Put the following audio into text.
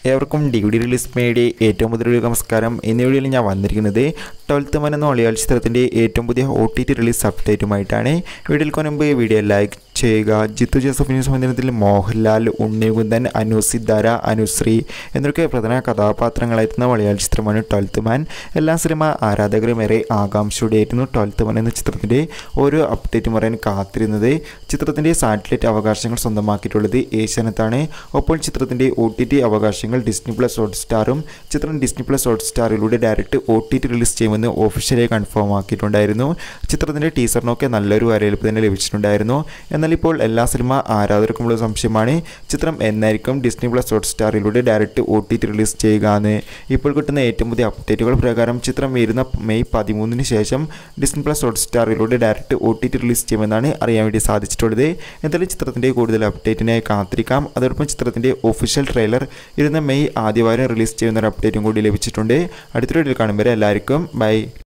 ഏവർക്കും D D release മേയുടെ ഏറ്റവും പുതിയ നമസ്കാരം എന്ന വീഡിയോയിൽ ഞാൻ വന്നിരിക്കുന്നത് ട്വൽത്ത് മൻ എന്ന മലയാള ചിത്രത്തിൻ്റെ ഏറ്റവും പുതിയ ഒ ടി ടി റിലീസ് അപ്ഡേറ്റുമായിട്ടാണ് വീഡിയോയിൽ മുൻപ് വീഡിയോ ലൈക്ക് ചെയ്യുക ജിത്തു ജോസഫിൻ്റെ സംബന്ധത്തിൽ മോഹൻലാൽ ഉണ്ണികുന്ദൻ അനു സിദ്ധാര അനുശ്രീ എന്നൊക്കെ പ്രധാന കഥാപാത്രങ്ങളായിരുന്ന മലയാള ചിത്രമാണ് ട്വൽത്ത് മാൻ എല്ലാ സിനിമ ആരാധകരും ഏറെ ആകാംക്ഷയോടെയായിരുന്നു ട്വൽത്ത് മാൻ എന്ന ചിത്രത്തിൻ്റെ ഓരോ അപ്ഡേറ്റും പറയാൻ കാത്തിരുന്നത് ചിത്രത്തിൻ്റെ സാറ്റലൈറ്റ് അവകാശങ്ങൾ സ്വന്തമാക്കിയിട്ടുള്ളത് ഏഷ്യാനെത്താണ് ഒപ്പം ചിത്രത്തിൻ്റെ ഒ ടി ടി അവകാശങ്ങൾ ഡിസ്നി പ്ലസ് ഹോട്ട് സ്റ്റാറും ചിത്രം ഡിസ്നി പ്ലസ് ഹോട്ട് സ്റ്റാറിലൂടെ direct O T T release ചെയ്യുമെന്ന് ഒഫീഷ്യലായി കൺഫേം ആക്കിയിട്ടുണ്ടായിരുന്നു ചിത്രത്തിൻ്റെ ടീസറിനൊക്കെ നല്ലൊരു വരവേൽപ്പ് തന്നെ ലഭിച്ചിട്ടുണ്ടായിരുന്നു എന്നാൽ ഇപ്പോൾ എല്ലാ സിനിമ ആരാധകർക്കുമുള്ള സംശയമാണ് ചിത്രം എന്നായിരിക്കും ഡിസ്നി പ്ലസ് ഹോട്ട് സ്റ്റാറിലൂടെ direct O T T release ചെയ്യുക എന്ന് ഇപ്പോൾ കിട്ടുന്ന ഏറ്റവും പുതിയ അപ്ഡേറ്റുകൾ പ്രകാരം ചിത്രം വരുന്ന മെയ് പതിമൂന്നിന് ശേഷം ഡിസ്നി പ്ലസ് ഹോട്ട് സ്റ്റാറിലൂടെ direct O T T release ചെയ്യുമെന്നാണ് അറിയാൻ വേണ്ടി സാധിച്ചിട്ടുള്ളത് എന്തായാലും ചിത്രത്തിൻ്റെ കൂടുതൽ അപ്ഡേറ്റിനായി കാത്തിരിക്കാം അതോടൊപ്പം ചിത്രത്തിൻ്റെ ഒഫീഷ്യൽ ട്രെയിലർ ഇരുന്ന മെയ് ആദ്യവാരം റിലീസ് ചെയ്യുന്ന ഒരു അപ്ഡേറ്റും കൂടി ലഭിച്ചിട്ടുണ്ട് അടുത്തൊരു വീഡിയോയിൽ കാണുമ്പോൾ എല്ലാവർക്കും ബൈ